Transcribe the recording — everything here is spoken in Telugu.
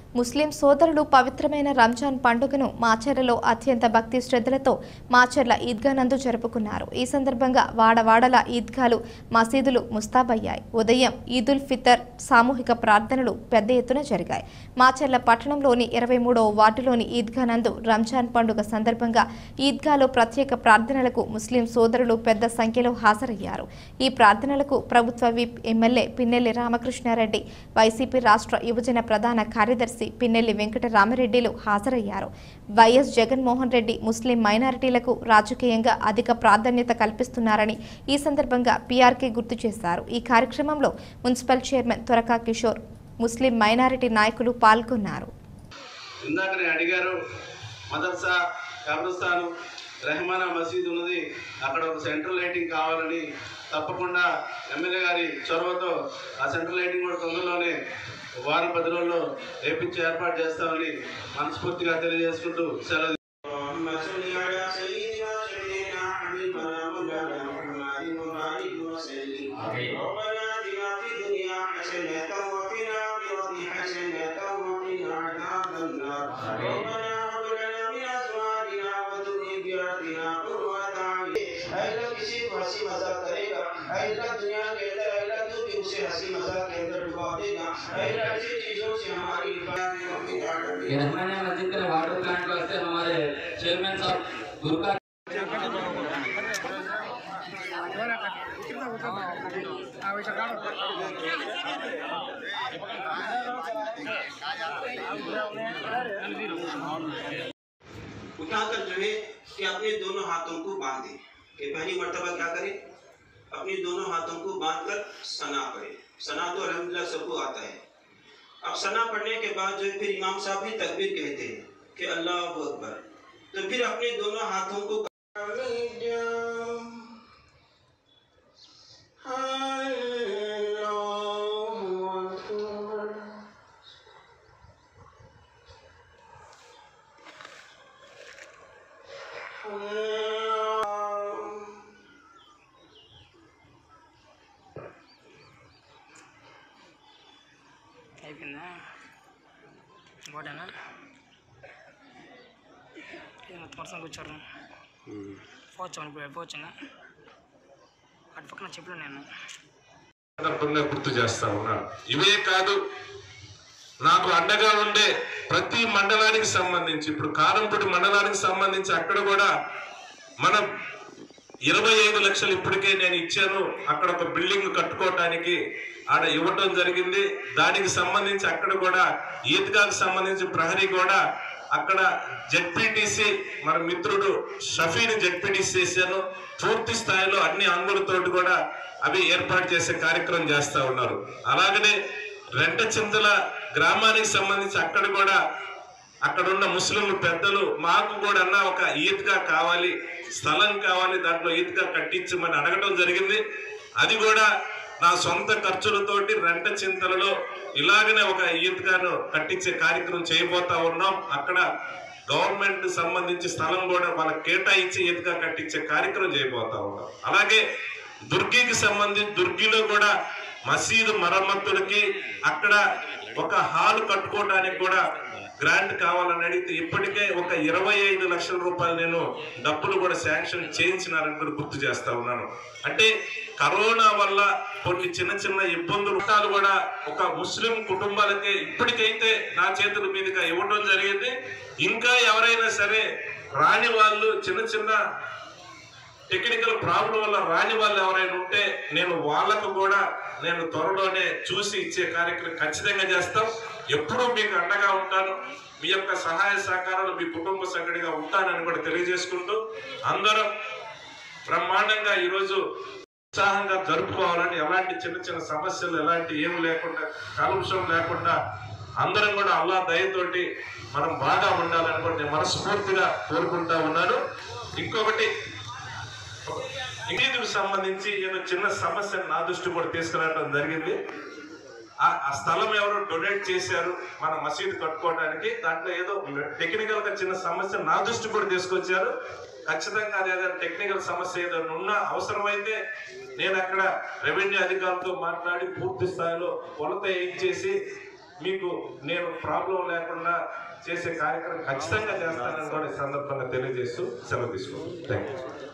ముస్లిం సోదరులు పవిత్రమైన రంజాన్ పండుగను మాచర్లలో అత్యంత భక్తి శ్రద్ధలతో మాచర్ల ఈద్గా నందు జరుపుకున్నారు ఈ సందర్భంగా వాడవాడల ఈద్గాలు మసీదులు ముస్తాబయ్యాయి ఉదయం ఈదుల్ ఫితర్ సామూహిక ప్రార్థనలు పెద్ద ఎత్తున జరిగాయి మాచర్ల పట్టణంలోని ఇరవై మూడవ వార్డులోని ఈద్గా నందు రంజాన్ పండుగ సందర్భంగా ఈద్గాలో ప్రత్యేక ప్రార్థనలకు ముస్లిం సోదరులు పెద్ద సంఖ్యలో హాజరయ్యారు ఈ ప్రార్థనలకు ప్రభుత్వ whip MLA Pinnelli Ramakrishna Reddy YCP రాష్ట్ర యువజన ప్రధాన కార్యదర్శి పిన్నెల్లి వెంకట రామరెడ్డిలు హాజరయ్యారు వైఎస్ జగన్మోహన్ రెడ్డి ముస్లిం మైనారిటీలకు రాజకీయంగా అధిక ప్రాధాన్యత కల్పిస్తున్నారని ఈ సందర్భంగా పీఆర్కే గుర్తు చేశారు ఈ కార్యక్రమంలో మున్సిపల్ చైర్మన్ త్వరకా కిషోర్ ముస్లిం మైనారిటీ నాయకులు పాల్గొన్నారు ఇందాకనే అడిగారు మదర్సా కబ్రస్థాను రెహమానా మసీద్ ఉన్నది అక్కడ ఒక సెంట్రల్ లైటింగ్ కావాలని తప్పకుండా ఎమ్మెల్యే గారి చొరవతో ఆ సెంట్రల్ లైటింగ్ కూడా తొందరలోనే వారం పది రోజుల్లో వేపించి ఏర్పాటు చేస్తామని మనస్ఫూర్తిగా తెలియజేసుకుంటూ సెలవు اللهم صل على سيدنا سيدنا حبيبنا مولانا محمد وبارك وسلم ربنا اتنا في الدنيا حسنة وفي الآخرة حسنة وقنا عذاب النار ربنا هب لنا من أزواجنا وذرياتنا قرة أعين अल्लाह किसी को हंसी मजाक करेगा अल्लाह दुनिया के अंदर अल्लाह तू भी उसे हंसी मजाक के अंदर डुबा देगा अल्लाह ऐसी चीजों से हमारी हिफाजत ये रहमानिया मस्जिद के वाटर प्लांट वास्ते हमारे चेयरमैन साहब दुर्गा उठाकर जो है कि अपने दोनों हाथों को बांध दे कि पहली मर्तबा क्या करे अपने दोनों हाथों को बांध कर सना पढ़े सना तो अलहमदिल्ला सबको आता है अब सना पढ़ने के बाद जो है फिर इमाम साहब भी तकबीर कहते हैं कि अल्लाह अकबर तो फिर अपने दोनों हाथों को अल्लाहु अकबर అయిపోయిందా ఇంకోటేనా ఇది మొత్తం వరుసగా కూర్చోరు పోవచ్చు ఇప్పుడు పోవచ్చుగా అటు పక్కన చెప్పులు నేను సందర్భంగా గుర్తు చేస్తా ఉన్నాను ఇవే కాదు నాకు అండగా ఉండే ప్రతి మండలానికి సంబంధించి ఇప్పుడు కారంపూడి మండలానికి సంబంధించి అక్కడ కూడా మనం ఇరవై ఐదు లక్షలు ఇప్పటికే నేను ఇచ్చాను అక్కడ ఒక బిల్డింగ్ కట్టుకోవటానికి ఆడ ఇవ్వటం జరిగింది దానికి సంబంధించి అక్కడ కూడా ఈద్గాకు సంబంధించి ప్రహరీ కూడా అక్కడ జెడ్పీటీసీ మన మిత్రుడు షఫీని జెడ్పీటీసీ చేశాను పూర్తి స్థాయిలో అన్ని అంగులతోటి కూడా అవి ఏర్పాటు చేసే కార్యక్రమం చేస్తా ఉన్నారు అలాగనే రెంట చింతల గ్రామానికి సంబంధించి అక్కడ కూడా అక్కడ ఉన్న ముస్లిం పెద్దలు మాకు కూడా అన్న ఒక ఈద్గా కావాలి స్థలం కావాలి దాంట్లో ఈద్గా కట్టించమని అడగటం జరిగింది అది కూడా నా సొంత ఖర్చులతోటి రెంట చింతలలో ఇలాగనే ఒక ఈద్గాను కట్టించే కార్యక్రమం చేయబోతా ఉన్నాం అక్కడ గవర్నమెంట్ సంబంధించి స్థలం కూడా వాళ్ళకి కేటాయించి ఈద్గా కట్టించే కార్యక్రమం చేయబోతా ఉన్నాం అలాగే దుర్గికి సంబంధించి దుర్గిలో కూడా మసీదు మరమ్మతులకి అక్కడ ఒక హాల్ కట్టుకోవడానికి కూడా గ్రాంట్ కావాలని అడిగితే ఇప్పటికే ఒక ఇరవై ఐదు లక్షల రూపాయలు నేను డబ్బులు కూడా శాంక్షన్ చేయించినారని కూడా గుర్తు చేస్తా ఉన్నాను అంటే కరోనా వల్ల కొన్ని చిన్న చిన్న ఇబ్బందులు ఉంటాలు కూడా ఒక ముస్లిం కుటుంబాలకే ఇప్పటికైతే నా చేతుల మీదుగా ఇవ్వడం జరిగింది ఇంకా ఎవరైనా సరే రాని వాళ్ళు చిన్న చిన్న టెక్నికల్ ప్రాబ్లం వల్ల రాని వాళ్ళు ఎవరైనా ఉంటే నేను వాళ్ళకు కూడా నేను త్వరలోనే చూసి ఇచ్చే కార్యక్రమం ఖచ్చితంగా చేస్తాం ఎప్పుడూ మీకు అండగా ఉంటాను మీ యొక్క సహాయ సహకారాలు మీ కుటుంబ సభ్యుడిగా ఉంటానని కూడా తెలియజేసుకుంటూ అందరం బ్రహ్మాండంగా ఈరోజు ఉత్సాహంగా జరుపుకోవాలని ఎలాంటి చిన్న చిన్న సమస్యలు ఎలాంటి ఏమి లేకుండా కాలుష్యం లేకుండా అందరం కూడా అల్లా దయతోటి మనం బాగా ఉండాలని కూడా నేను మనస్ఫూర్తిగా కోరుకుంటా ఉన్నాను ఇంకొకటి ఇంగ్లీష్కి సంబంధించి ఏదో చిన్న సమస్య నా దృష్టి కూడా తీసుకురావడం జరిగింది ఆ ఆ స్థలం ఎవరో డొనేట్ చేశారు మన మసీదు కట్టుకోవడానికి దాంట్లో ఏదో టెక్నికల్ గా చిన్న సమస్య నా దృష్టి కూడా తీసుకొచ్చారు ఖచ్చితంగా అది ఏదైనా టెక్నికల్ సమస్య ఏదైనా ఉన్నా అవసరమైతే నేను అక్కడ రెవెన్యూ అధికారులతో మాట్లాడి పూర్తి స్థాయిలో కొలత ఇచ్చేసి మీకు నేను ప్రాబ్లం లేకుండా చేసే కార్యక్రమం ఖచ్చితంగా చేస్తానని కూడా ఈ సందర్భంగా తెలియజేస్తూ సెలవు తీసుకుంటాను థ్యాంక్ యూ